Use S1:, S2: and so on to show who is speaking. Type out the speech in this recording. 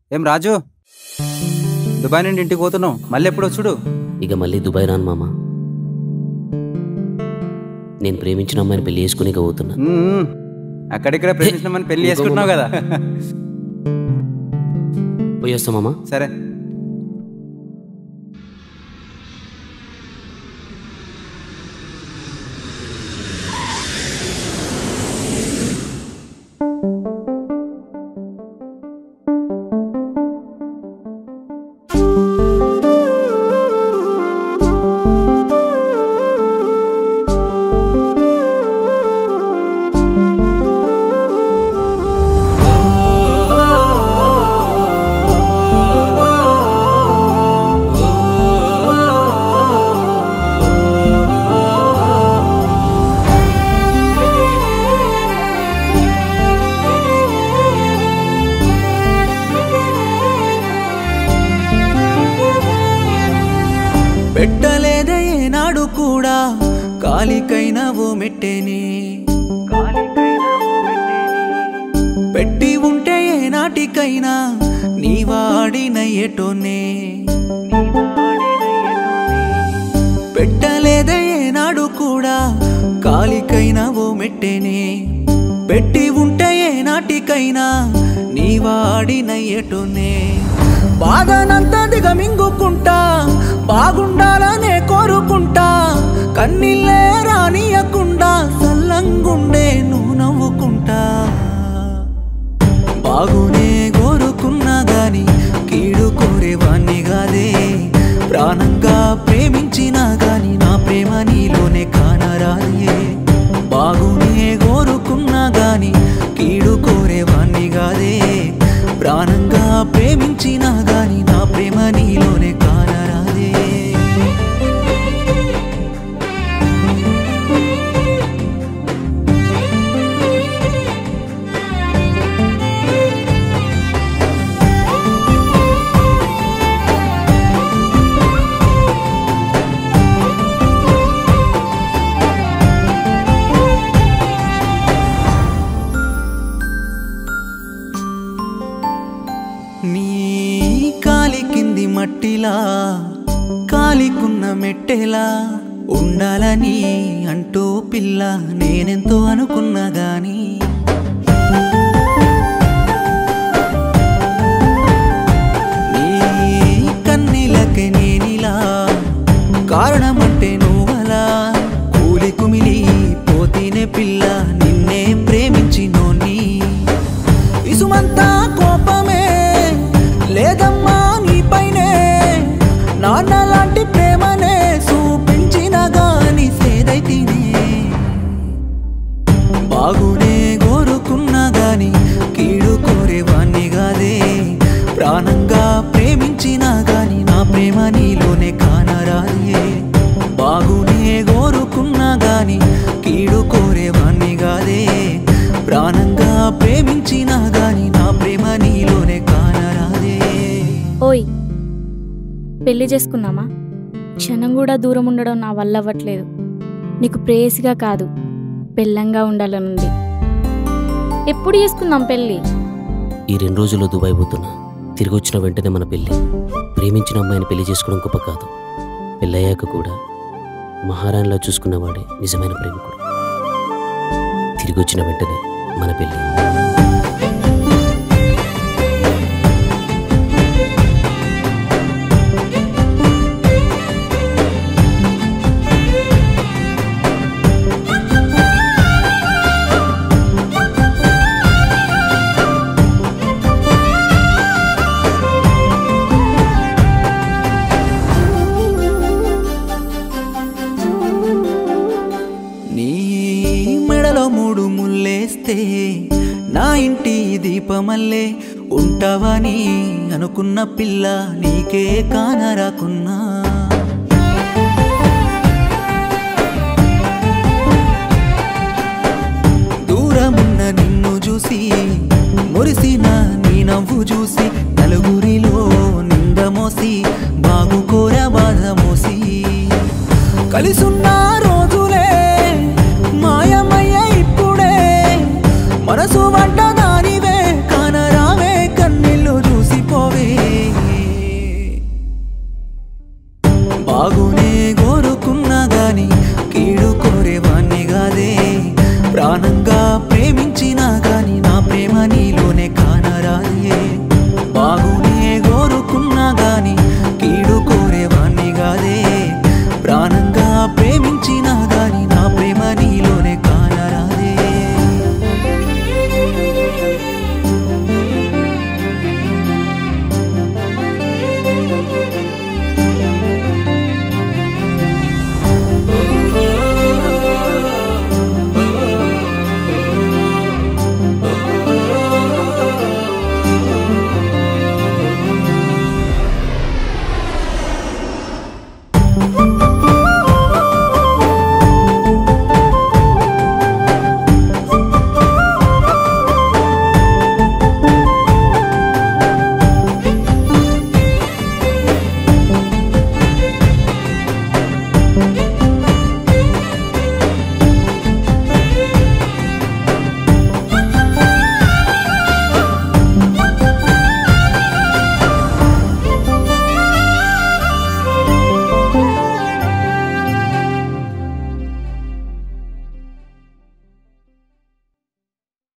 S1: ఏం రాజు దుబాయ్ నుండి ఇంటికి పోతున్నావు మళ్ళీ ఎప్పుడు వచ్చుడు
S2: ఇక మళ్ళీ దుబాయ్ రాను మామ నేను ప్రేమించిన అమ్మాయిని పెళ్లి చేసుకుని ఇక పోతున్నా
S1: మ్మ్. అక్కడిక్కడ ప్రేమించినామని పెళ్లి చేసుకుంటున్నావు కదా
S2: పోయి వస్తా మామ
S1: సరే
S3: పెట్టలేదే ఏనాడు కూడా కాలికైనా ఓ మెట్టేని పెట్టి ఉంటే ఏనాటికైనా నీ వాడిన ఎటోనే పెట్టలేదే ఏనాడు కూడా కాలికైనా ఓ మెట్టేనే పెట్టి ఉంటే ఏనాటికైనా నీ వాడిన ఎటోనే బాధనంతా దిగమింగుకుంటా బాగుండాలనే కోరుకుంటా కన్నీళ్ళే రానియకుండా సల్లంగుండే నువ్వు నవ్వుకుంటా బాగునే కోరుకున్నా గాని కీడు కోరేవాణ్ణి కాదే ప్రాణంగా ప్రేమించినా గాని నా ప్రేమ నీలోనే కానరాదే బాగునే కోరుకున్నా గాని కీడు కోరేవాణ్ణి కాదే ప్రాణంగా ప్రేమించినా గాని నా ప్రేమ నీలోనే కానరాదే నీ కాలి కింది మట్టిలా కాలికున్న మెట్టెలా ఉండాలని అంటూ పిల్ల నేనెంతో అనుకున్నా గాని నీ కన్నీలకే నేనిలా కారణమంటే నువ్వలా కూలి కుమిలి పోతేనే పిల్ల నిన్నే ప్రేమించినోని ఇసుమంతా కోపమే లేదమ్మా నీపైనే నాన్న లాంటి ప్రేమనే చూపించిన గాని సేదైతేనే బాగునే కోరుకున్నా గాని కీడు కోరేవాణ్ణి కాదే ప్రాణంగా ప్రేమించినా గాని నా ప్రేమ నీలోనే కానరాదే బాగునే కోరుకున్నా గాని కీడు కోరేవాణ్ణి కాదే ప్రాణంగా ప్రేమించినా గాని నా ప్రేమ నీలోనే కానరాదే
S4: ఓయ్ పెళ్లి చేసుకుందామా క్షణం కూడా దూరం ఉండడం నా వల్ల అవ్వట్లేదు నీకు ప్రేయసిగా కాదు పెళ్ళంగా ఉండాలనుంది ఎప్పుడు చేసుకుందాం పెళ్ళి
S2: ఈ రెండు రోజుల్లో దుబాయ్ పోతున్నా తిరిగి వచ్చిన వెంటనే మన పెళ్ళి ప్రేమించిన అమ్మాయిని పెళ్లి చేసుకోవడం గొప్ప కాదు పెళ్ళయ్యాక కూడా మహారాణిలా చూసుకున్నవాడే నిజమైన ప్రేమికుడు తిరిగి వచ్చిన వెంటనే మన పెళ్ళి
S3: నీ మెడలో మూడు ముల్లేస్తే నా ఇంటి దీపమల్లే ఉంటావని అనుకున్న పిల్ల నీకే కానరాకున్నా దూరమున్న నిన్ను చూసి మురిసిన నీ నవ్వు చూసి నలుగురిలో నింద మోసి బాగు కోర బాధ మోసి కలిసున్న రోజులే మాయమయ్య ఇప్పుడే మనసు వంట దానివే కానరావే కన్నీళ్ళు చూసిపో ప్రాణంగా